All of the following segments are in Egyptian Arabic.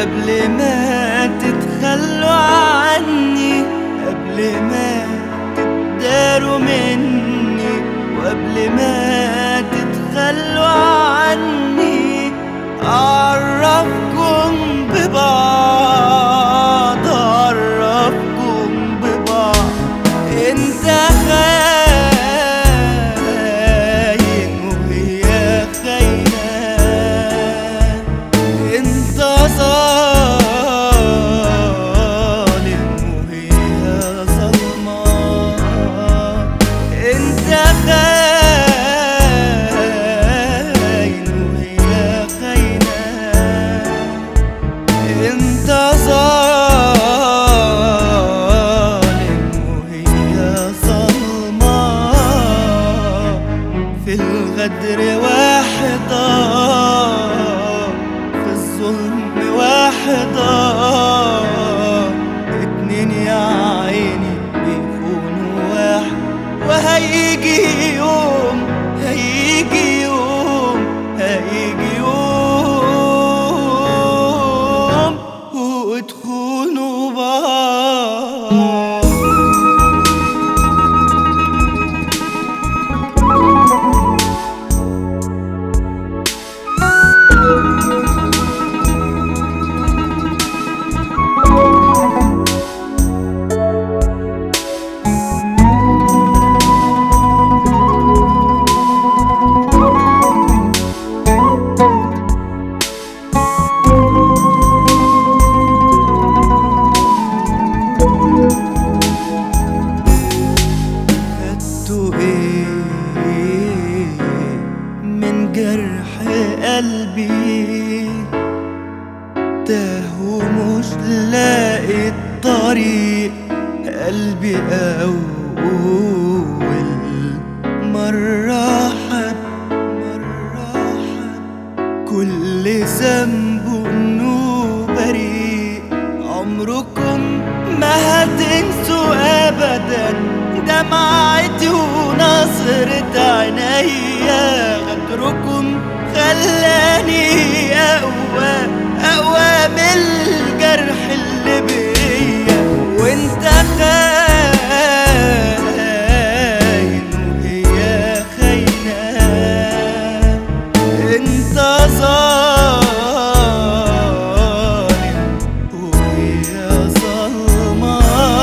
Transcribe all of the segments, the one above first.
قبل ما تتخلوا عني قبل ما تداروا مني وقبل ما تتخلوا عني أعرفكم ببعض أعرفكم ببعض انت خاين وهي خاينة انت ظالم وهي ظلمة انت خاين وهي خاينة انت ظالم وهي ظلمة في الغدر واحدة في الظلم واحدة اتنين يا عيني بيكونوا واحد وهيجي يوم هيجي يوم هيجي يوم وتخونوا بعض خدتوا ايه من جرح قلبي تاه ومش لاقي الطريق قلبي أول مرة حب مرة حب كل ذنب انه بريء عمركم ما هتنسوا ابدا دمعتي ونظرة عينيا غدركم خلاني اقوى اقوى من الجرح اللي بيا وانت خاين وهي خاينه انت ظالم وهي ظلمة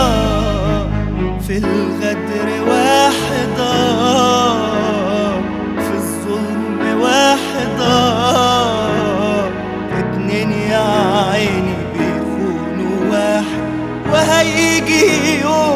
في الغدر واحدة في الظلم واحدة اتنين يا عيني بيخونوا واحد وهيجي يوم